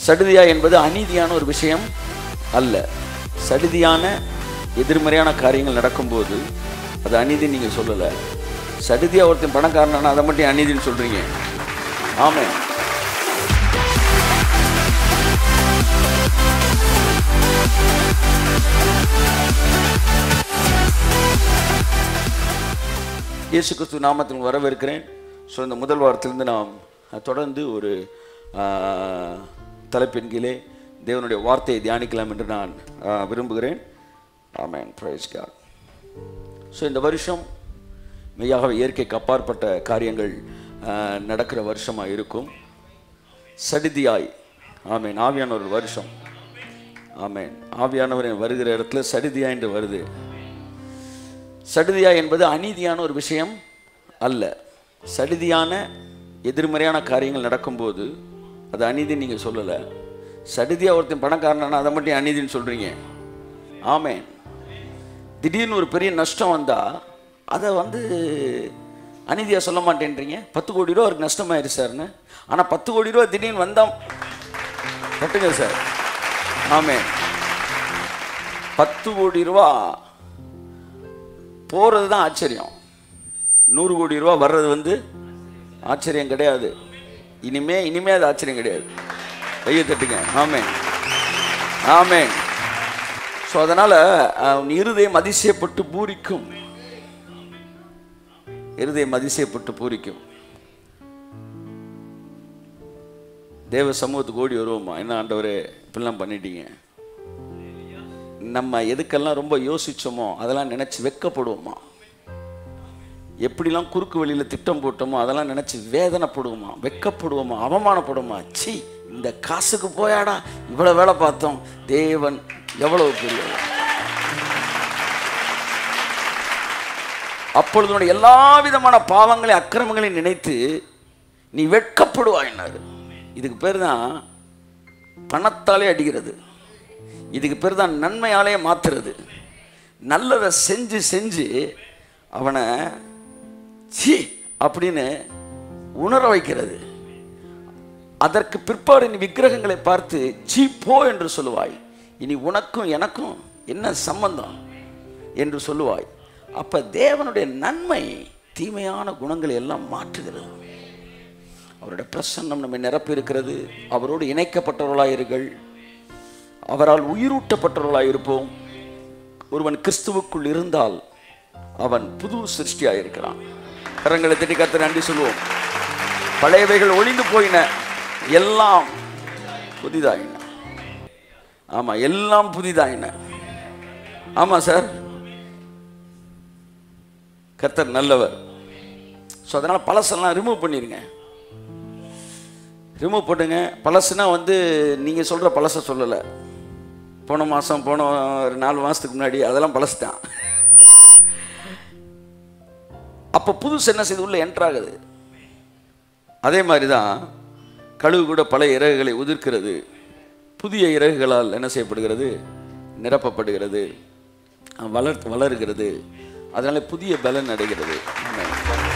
சடுதியா என்பது அநீதியான ஒரு விஷயம் அல்ல சடுதியான எதிர்மறையான காரியங்கள் நடக்கும்போது அது அநீதி நீங்க சொல்லல சடுதியா ஒருத்தன் பணக்காரனா அதை மட்டும் அநீதின்னு சொல்றீங்க ஆமே இயேசு கிறிஸ்து நாமத்தில் வரவேற்கிறேன் ஸோ இந்த முதல் வாரத்திலிருந்து நாம் தொடர்ந்து ஒரு ஆ, தலைப்பின் கீழே தேவனுடைய வார்த்தையை தியானிக்கலாம் என்று நான் ஆ, விரும்புகிறேன் ஆமேன் பிரைஸ் காட் ஸோ இந்த வருஷம் மெய்யாகவே இயற்கைக்கு அப்பாற்பட்ட காரியங்கள் ஆ, நடக்கிற வருஷமாக இருக்கும் சடிதியாய் ஆமேன் ஆவியான ஒரு வருஷம் ஆமேன் ஆவியானவர் வருகிற இடத்துல சடிதியா என்று வருது சடுதியா என்பது அநீதியான ஒரு விஷயம் அல்ல சடுதியான எதிர்மறையான காரியங்கள் நடக்கும்போது அது அநீதி நீங்கள் சொல்லலை சடுதியா ஒருத்தன் பணக்காரனா அதை மட்டும் அநீதின்னு சொல்கிறீங்க ஆமேன் திடீர்னு ஒரு பெரிய நஷ்டம் வந்தால் அதை வந்து அநீதியாக சொல்ல மாட்டேன்றீங்க பத்து கோடி ரூபா அவருக்கு நஷ்டமாயிரு சார்னு ஆனால் பத்து கோடி ரூபா திடீர்னு வந்தோம் கட்டுங்க சார் ஆமேன் பத்து கோடி ரூபா போகிறது தான் ஆச்சரியம் நூறு கோடி ரூபா வர்றது வந்து ஆச்சரியம் கிடையாது இனிமே இனிமே அது ஆச்சரியம் கிடையாது கையை தட்டுங்க ஆமே ஆமே ஸோ அதனால் உன் இருதயம் அதிசயப்பட்டு பூரிக்கும் இருதயம் அதிசயப்பட்டு பூரிக்கும் தேவ சமூகத்துக்கு ஓடி வருவோமா என்ன ஆண்டவரே இப்படிலாம் பண்ணிட்டீங்க நம்ம எதுக்கெல்லாம் ரொம்ப யோசிச்சோமோ அதெல்லாம் நினைச்சு வெட்கப்படுவோமா எப்படிலாம் குறுக்கு வழியில் திட்டம் போட்டோமோ அதெல்லாம் நினைச்சு வேதனைப்படுவோமா வெட்கப்படுவோமா அவமானப்படுவோமா சி இந்த காசுக்கு போயாடா இவ்வளவு வேலை பார்த்தோம் தேவன் எவ்வளவு பெரியவர் அப்பொழுது உன்னுடைய எல்லா விதமான பாவங்களையும் அக்கிரமங்களையும் நினைத்து நீ வெட்கப்படுவாயினாரு இதுக்கு பேர் தான் பணத்தாலே அடிக்கிறது இதுக்கு பேர் தான் நன்மையாலே மாத்துறது நல்லதை செஞ்சு செஞ்சு அவனை சி அப்படின்னு உணர வைக்கிறது அதற்கு பிற்பாடு நீ விக்கிரகங்களை பார்த்து சீ போ என்று சொல்லுவாய் இனி உனக்கும் எனக்கும் என்ன சம்பந்தம் என்று சொல்லுவாய் அப்ப தேவனுடைய நன்மை தீமையான குணங்களை எல்லாம் மாற்றுகிறது அவருடைய பிரசன்னம் நம்மை நிரப்பி இருக்கிறது அவரோடு இணைக்கப்பட்டவர்களாயிருங்கள் அவரால் உயிரூட்டப்பட்டவர்களாய் இருப்போம் ஒருவன் கிறிஸ்துவுக்குள் இருந்தால் அவன் புது சிருஷ்டியாக இருக்கிறான் கரங்களை தட்டி கத்த நன்றி சொல்லுவோம் பழையவைகள் ஒளிந்து போயின எல்லாம் புதிதாயின ஆமா எல்லாம் புதிதாயின ஆமா சார் கர்த்தர் நல்லவர் ஸோ அதனால பழசெல்லாம் ரிமூவ் பண்ணிருங்க ரிமூவ் பண்ணுங்க பழசுனா வந்து நீங்கள் சொல்கிற பழசை சொல்லலை போன மாதம் போன ஒரு நாலு மாதத்துக்கு முன்னாடி அதெல்லாம் பழசு தான் அப்போ புதுசு என்ன செய்து உள்ள என்ட்ராகுது அதே மாதிரி தான் கழுகு கூட பழைய இறகுகளை உதிர்க்கிறது புதிய இறகுகளால் என்ன செய்யப்படுகிறது நிரப்பப்படுகிறது வளர் வளருகிறது அதனால புதிய பலன் அடைகிறது ஆமென்.